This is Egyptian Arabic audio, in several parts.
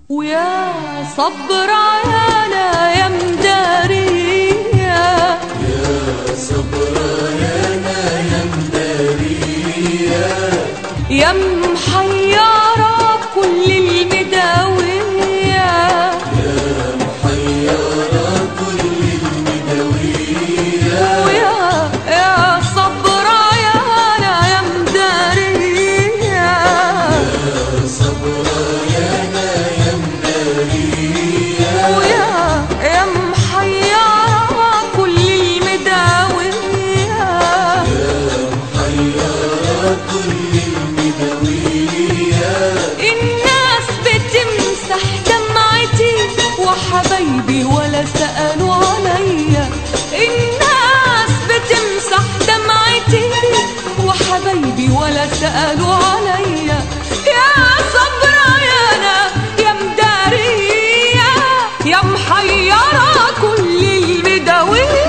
ويا صبر عيانا يا مدارية يا محيرة كل المداوية ويا يا صبر عيانا يا مدارية ويا يا محيرة كل المداوية الناس بتمسح دمعتي وحبايبي ولا سألوا عليا الناس بتمسح دمعتي وحبايبي ولا سألوا عليا يا صبر يانا يا مدارية يا محيرة كل المداوية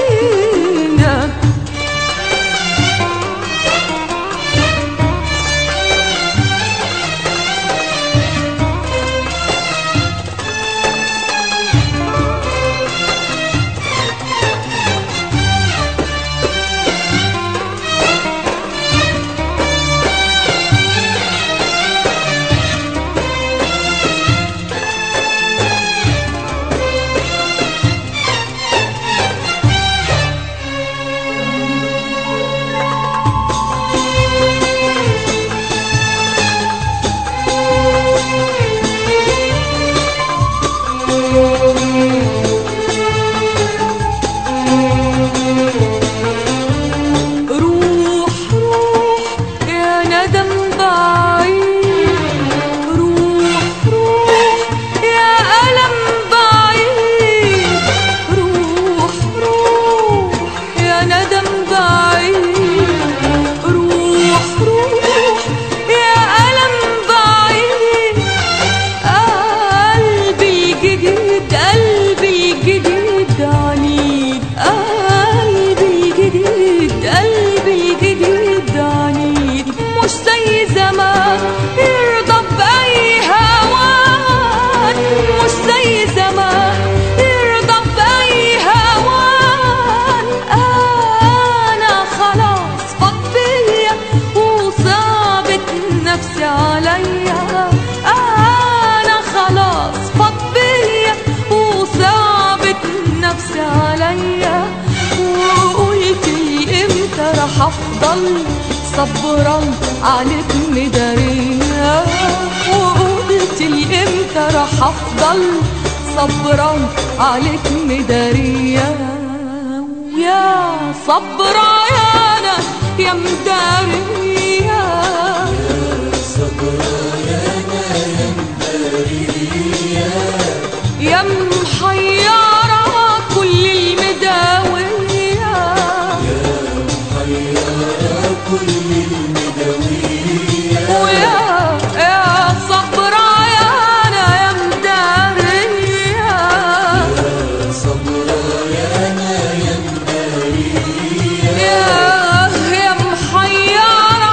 روح روح يا ندم بعيد روح روح يا ألم بعيد روح روح يا ندم بعيد روح روح يا ألم بعيد قلبي الجديد قلبي الجديد عنيد قلبي الجديد قلبي الجديد عنيد مش زي زمان يرضى بأي هوان مش زي زمان يرضى بأي هوان أنا خلاص فضية وصعبت نفسي عليا أنا خلاص فضية وصعبت نفسي عليا وقلت لي امتى راح افضل صبرا عليك مدارية وقلت لي امتى راح افضل صبرا عليك مدارية ويا صبر عيانا يا مدارية يا محيرة كل المداوية ويا يا صبر عيانا يا مدارية يا يا محيرة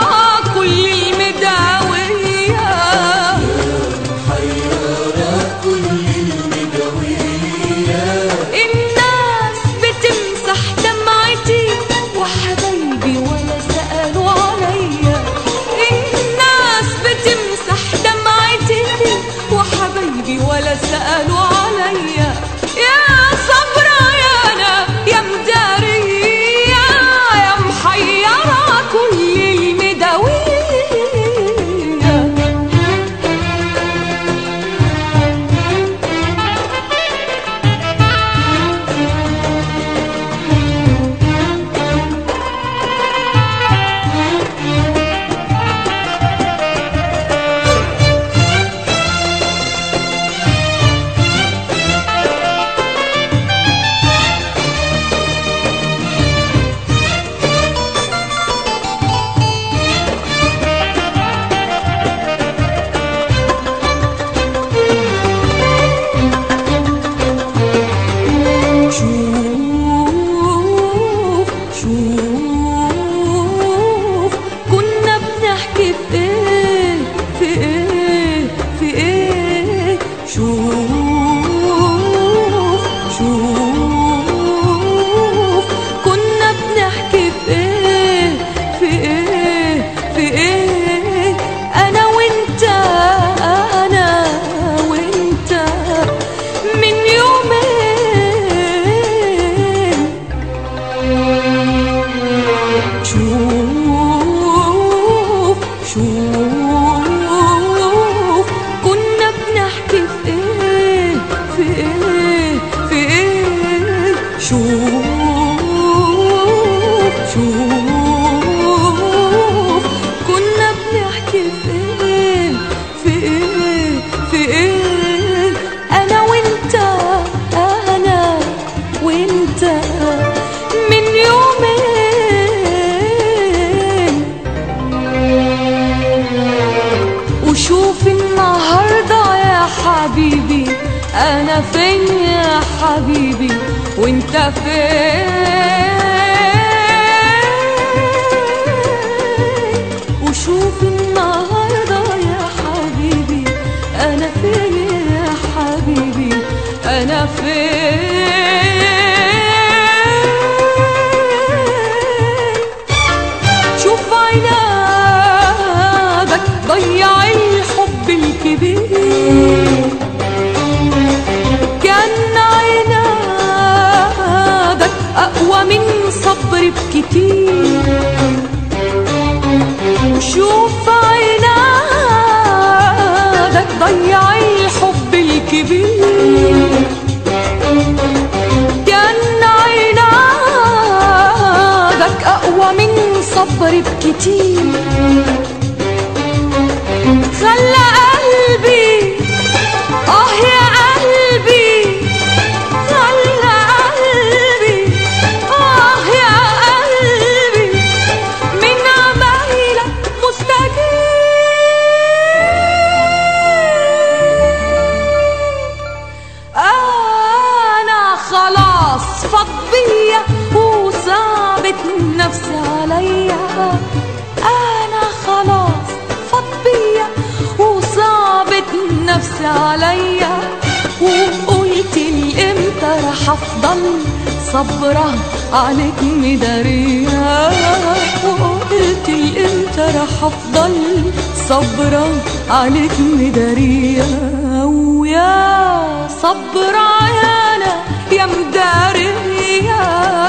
وشوف النهاردة يا حبيبي أنا فين يا حبيبي وانت فين وشوف النهاردة يا حبيبي أنا فين يا حبيبي أنا فين شوف عنادك ضيع الحب الكبير كان عنادك أقوى من صبر بكتير شوف عنادك ضيع الحب الكبير كان عنادك أقوى من صبر بكتير خلى قلبي آه يا قلبي خلى قلبي آه يا قلبي من عمايلك مستجيب أنا خلاص فضية وصعبت نفسي عليا أنا خلاص فضية وصعبت نفسي عليا وقلت لي امتى رح افضل صبرة عليك مدارية وقلت لي امتى رح افضل صبرة عليك مدارية ويا صبرة يا انا يا مدارية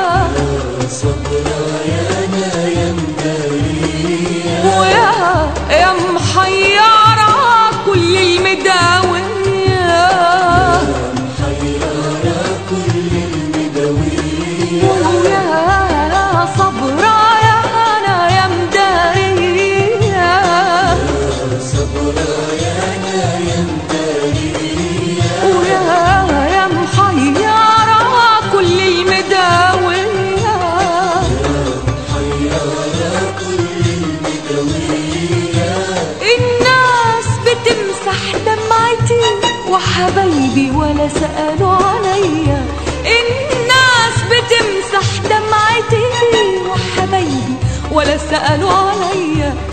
ويا يا محيرة كل المداوية ويا صبرة يا أنا يا مدارية ويا يا محيرة كل المداوية الناس بتمسح دمعتي وحبايبي ولا سألوا عليا الناس بتمسح دمعتي وحبايبي ولا سألوا عليا